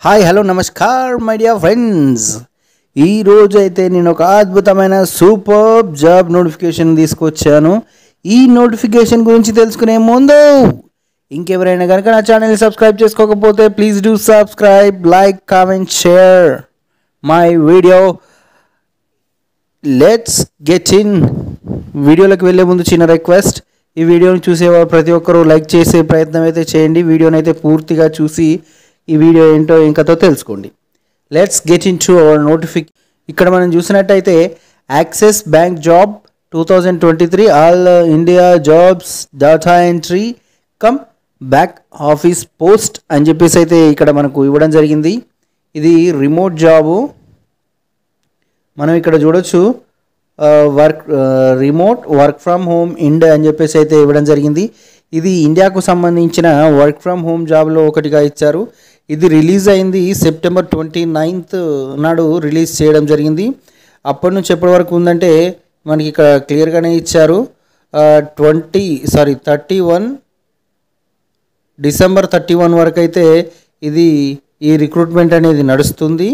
hi hello నమస్కార్ my dear friends ఈ రోజు అయితే నేను ఒక అద్భుతమైన సూపర్ జాబ్ నోటిఫికేషన్ తీసుకొచ్చాను ఈ నోటిఫికేషన్ గురించి తెలుసుకునే ముందు ఇంకెవరైనా కనుక నా ఛానల్ సబ్స్క్రైబ్ చేసుకోకపోతే please do subscribe like comment share my video let's get in వీడియోలోకి వెళ్ళే ముందు చిన్న రిక్వెస్ట్ ఈ వీడియోని చూసేవారు ప్రతి ఒక్కరూ లైక్ చేసే ప్రయత్నం అయితే చేయండి వీడియోని అయితే పూర్తిగా చూసి ఈ వీడియో ఏంటో ఇంకతో తెలుసుకోండి let's get into our నోటిఫిక్ ఇక్కడ మనం చూసినట్టయితే access bank job two thousand twenty three all India jobs data entry cum back office post అని చెప్పేసి అయితే ఇక్కడ మనకు ఇవ్వడం జరిగింది ఇది రిమోట్ జాబు మనం ఇక్కడ చూడొచ్చు work remote work from home ఇండ్ అని చెప్పేసి అయితే ఇవ్వడం జరిగింది ఇది ఇండియాకు సంబంధించిన వర్క్ ఫ్రమ్ హోమ్ జాబ్లో ఒకటిగా ఇచ్చారు ఇది రిలీజ్ అయింది సెప్టెంబర్ ట్వంటీ నైన్త్ నాడు రిలీజ్ చేయడం జరిగింది అప్పటి నుంచి ఎప్పటి వరకు ఉందంటే మనకి ఇక్కడ క్లియర్గానే ఇచ్చారు twenty sorry thirty one December thirty one వరకు అయితే ఇది ఈ రిక్రూట్మెంట్ అనేది నడుస్తుంది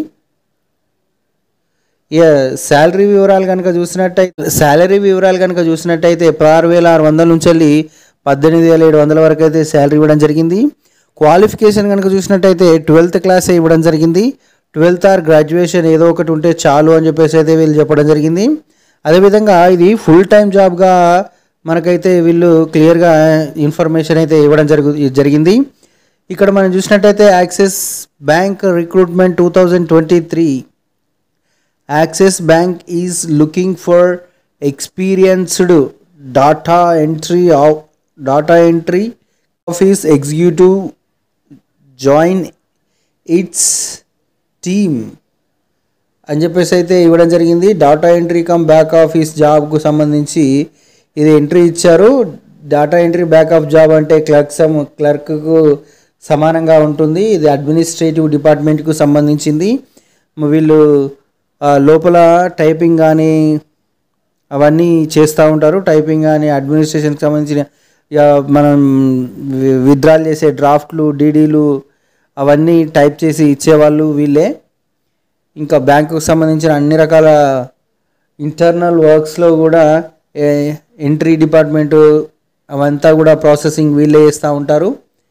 శాలరీ వివరాలు కనుక చూసినట్టయితే శాలరీ వివరాలు కనుక చూసినట్టయితే పదహారు వేల ఆరు వందల నుంచి వెళ్ళి పద్దెనిమిది వేల ఏడు వందల వరకు అయితే శాలరీ ఇవ్వడం జరిగింది క్వాలిఫికేషన్ కనుక చూసినట్టయితే ట్వెల్త్ క్లాస్ ఇవ్వడం జరిగింది ట్వెల్త్ ఆర్ గ్రాడ్యుయేషన్ ఏదో ఒకటి ఉంటే చాలు అని చెప్పేసి అయితే వీళ్ళు చెప్పడం జరిగింది అదేవిధంగా ఇది ఫుల్ టైం జాబ్గా మనకైతే వీళ్ళు క్లియర్గా ఇన్ఫర్మేషన్ అయితే ఇవ్వడం జరుగు జరిగింది ఇక్కడ మనం చూసినట్టయితే Axis bank recruitment two thousand twenty three Axis bank is looking for experienced data entry data entry office executive join its team అని చెప్పేసి అయితే ఇవ్వడం జరిగింది data entry cum back office జాబ్కు సంబంధించి ఇది ఎంట్రీ ఇచ్చారు data entry back off job అంటే క్లర్క్ సమ్ క్లర్క్కు సమానంగా ఉంటుంది ఇది అడ్మినిస్ట్రేటివ్ డిపార్ట్మెంట్కు సంబంధించింది వీళ్ళు లోపల టైపింగ్ కానీ అవన్నీ చేస్తూ ఉంటారు టైపింగ్ కానీ అడ్మినిస్ట్రేషన్కి సంబంధించిన మనం విత్డ్రాల్ చేసే డ్రాఫ్ట్లు డీడీలు అవన్నీ టైప్ చేసి ఇచ్చేవాళ్ళు వీళ్ళే ఇంకా బ్యాంకుకు సంబంధించిన అన్ని రకాల ఇంటర్నల్ వర్క్స్లో కూడా ఎంట్రీ డిపార్ట్మెంటు అవంతా కూడా ప్రాసెసింగ్ వీళ్ళే చేస్తూ ఉంటారు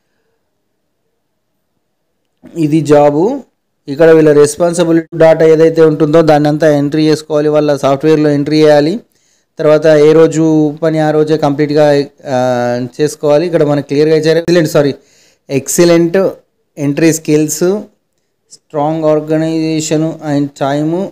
ఇది జాబు ఇక్కడ వీళ్ళ రెస్పాన్సిబిలిటీ డాటా ఏదైతే ఉంటుందో దాన్ని అంతా ఎంట్రీ చేసుకోవాలి వాళ్ళ సాఫ్ట్వేర్లో ఎంట్రీ చేయాలి తర్వాత ఏ రోజు పని ఆ రోజే కంప్లీట్గా చేసుకోవాలి ఇక్కడ మనకు క్లియర్గా ఇచ్చారు excellent sorry excellent entry skills strong organisation and time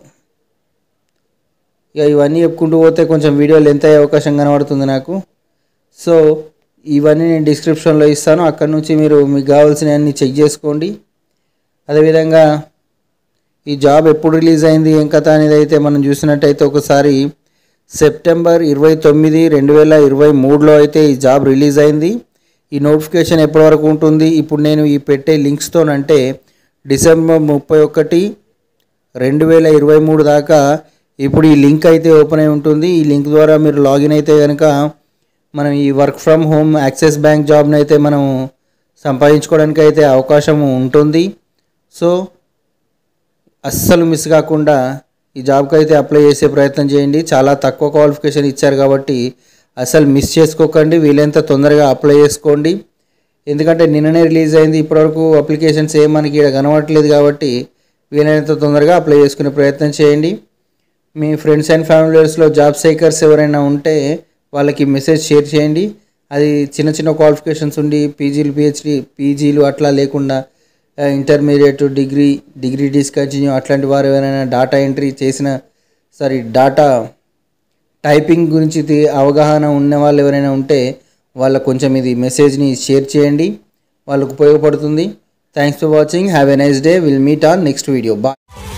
ఇక ఇవన్నీ చెప్పుకుంటూ పోతే కొంచెం వీడియో లెంత్ అయ్యే అవకాశం కనబడుతుంది నాకు సో ఇవన్నీ నేను డిస్క్రిప్షన్లో ఇస్తాను అక్కడ నుంచి మీరు మీకు కావాల్సినవన్నీ చెక్ చేసుకోండి అదేవిధంగా ఈ జాబ్ ఎప్పుడు రిలీజ్ అయింది ఏం కథ అనేది అయితే మనం చూసినట్టయితే ఒకసారి సెప్టెంబర్ ఇరవై తొమ్మిది రెండు వేల ఇరవై మూడులో అయితే ఈ జాబ్ రిలీజ్ అయింది ఈ నోటిఫికేషన్ ఎప్పటి వరకు ఉంటుంది ఇప్పుడు నేను ఈ పెట్టే లింక్స్తోనంటే డిసెంబర్ ముప్పై ఒకటి రెండు వేల ఇరవై మూడు దాకా ఇప్పుడు ఈ లింక్ అయితే ఓపెన్ అయి ఉంటుంది ఈ లింక్ ద్వారా మీరు లాగిన్ అయితే కనుక మనం ఈ work from home Axis bank జాబ్ని అయితే మనం సంపాదించుకోవడానికి అయితే అవకాశం ఉంటుంది సో అస్సలు మిస్ కాకుండా ఈ జాబ్కి అయితే అప్లై చేసే ప్రయత్నం చేయండి చాలా తక్కువ క్వాలిఫికేషన్ ఇచ్చారు కాబట్టి అసలు మిస్ చేసుకోకండి వీలైనంత తొందరగా అప్లై చేసుకోండి ఎందుకంటే నిన్ననే రిలీజ్ అయింది ఇప్పటివరకు అప్లికేషన్స్ ఏం మనకి ఇక్కడ కనబడట్లేదు కాబట్టి వీలైనంత తొందరగా అప్లై చేసుకునే ప్రయత్నం చేయండి మీ ఫ్రెండ్స్ అండ్ ఫ్యామిలీస్లో జాబ్ సైకర్స్ ఎవరైనా ఉంటే వాళ్ళకి మెసేజ్ షేర్ చేయండి అది చిన్న చిన్న క్వాలిఫికేషన్స్ ఉండి పీజీలు పిహెచ్డి పీజీలు అట్లా లేకుండా ఇంటర్మీడియట్ డిగ్రీ డిగ్రీ డిస్కంటిన్యూ అట్లాంటి వారు ఎవరైనా డాటా ఎంట్రీ చేసిన సారీ డాటా టైపింగ్ గురించి అవగాహన ఉన్న వాళ్ళు ఎవరైనా ఉంటే వాళ్ళకు కొంచెం ఇది మెసేజ్ని షేర్ చేయండి వాళ్ళకు ఉపయోగపడుతుంది thanks for watching have a nice day will meet on next video bye